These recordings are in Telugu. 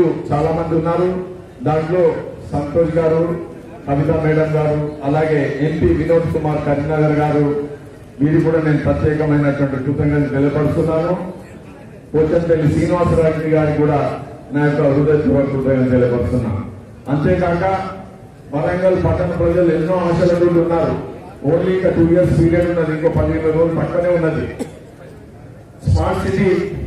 చాలా మంది ఉన్నారు దాంట్లో సంతోష్ గారు కవిత మేడం గారు అలాగే ఎంపీ వినోద్ కుమార్ కరీంనగర్ గారు వీరు కూడా నేను ప్రత్యేకమైనటువంటి కృతజ్ఞతలు తెలియపరుస్తున్నాను పోచంపల్లి శ్రీనివాసరాజు గారికి కూడా నా యొక్క హృదయపూర్వక కృతజ్ఞతలు తెలియపరుస్తున్నాను అంతేకాక వరంగల్ పట్టణ ప్రజలు ఎన్నో ఆశలతో ఉన్నారు ఓన్లీ ఇంకా టూ ఇయర్స్ పీరియడ్ ఉన్నది ఇంకో పదిహేను రోజులు పక్కనే ఉన్నది స్మార్ట్ సిటీ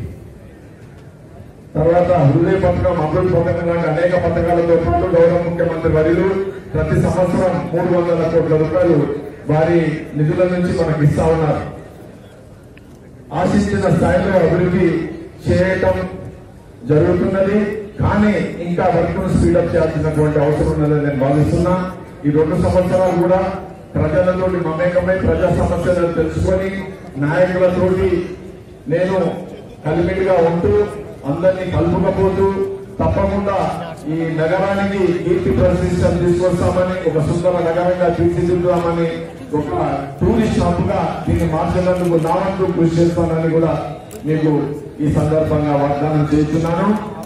తర్వాత హృదయ పథకం అమృత్ పథకం లాంటి అనేక పథకాలతో పాటు గౌరవ ముఖ్యమంత్రి వర్యులు ప్రతి సంవత్సరం మూడు వందల కోట్ల రూపాయలు వారి నిధుల నుంచి మనకి ఇస్తా ఉన్నారు ఆశించిన స్థాయిలో అభివృద్ధి చేయటం జరుగుతున్నది కానీ ఇంకా వర్క్ను స్పీడప్ చేయాల్సినటువంటి అవసరం ఉన్నదని నేను భావిస్తున్నా ఈ రెండు సంవత్సరాలు కూడా ప్రజలతోటి మమేకమై ప్రజా సమస్యలను తెలుసుకొని నాయకులతోటి నేను కలిమిడిగా ఉంటూ అందరినీ కలుపుకపోతూ తప్పకుండా ఈ నగరానికి కీర్తి ప్రతిష్టలు తీసుకొస్తామని ఒక సుందర నగరంగా తీర్చిదిద్దామని ఒక టూరిస్ట్ హబ్ గా దీన్ని మార్చేందుకు నా వంతు కృషి చేస్తానని కూడా మీకు ఈ సందర్భంగా వాగ్దానం చేస్తున్నాను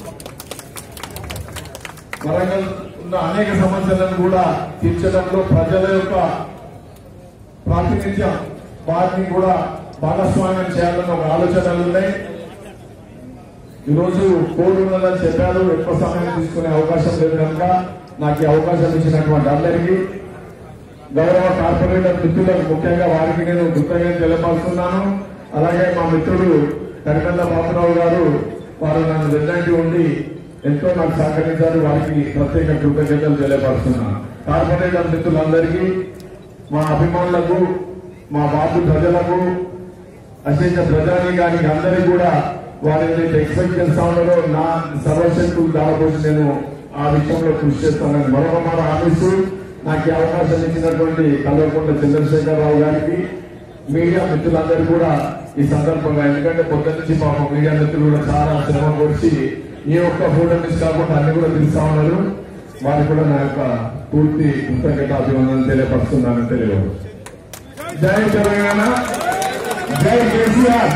వరంగల్ ఉన్న అనేక సమస్యలను కూడా తీర్చడంలో ప్రజల యొక్క ప్రాతినిధ్యం వాటిని కూడా భాగస్వామ్యం చేయాలన్న ఒక ఆలోచనలు ఉన్నాయి ఈరోజు కోడ్ ఉన్నదని చెప్పారు ఎక్కువ సమయం తీసుకునే అవకాశం లేదు కనుక నాకు ఈ అవకాశం ఇచ్చినటువంటి అందరికీ గౌరవ కార్పొరేటర్ మిత్రులకు ముఖ్యంగా వారికి నేను కృతజ్ఞత తెలియపరుస్తున్నాను అలాగే మా మిత్రుడు కరికంద బాబురావు గారు వారు నన్ను వెన్నంటి ఉండి ఎంతో నాకు సహకరించారు వారికి ప్రత్యేక కృతజ్ఞతలు తెలియపరుస్తున్నాను కార్పొరేటర్ మిత్రులందరికీ మా అభిమానులకు మా బాబు ప్రజలకు అత్యంత ప్రజానీకానికి అందరికీ కూడా వారు ఏదైతే ఎక్స్పెక్ట్ చేస్తా ఉన్నారో నా సర్వశక్తులు దానికోసం నేను ఆ విషయంలో కృషి చేస్తానని మరొక మాట ఆశిస్తూ నాకు ఈ అవకాశం ఇచ్చినటువంటి కల్వకుంట్ల చంద్రశేఖరరావు గారికి మీడియా మిత్రులందరూ కూడా ఈ సందర్భంగా ఎందుకంటే పొద్దు నుంచి పాపం మీడియా మిత్రులు కూడా చాలా శ్రమ వచ్చి ఈ ఒక్క ఫోటో మిస్ కాకుండా అన్ని కూడా పిలుస్తా ఉన్నారు వారికి కూడా నా యొక్క పూర్తి కృతజ్ఞత అభివందనం తెలియపరుస్తున్నానని తెలియదు జై తెలంగాణ జై KCR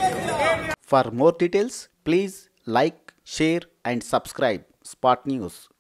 For more details, please like, share, and subscribe Spot News.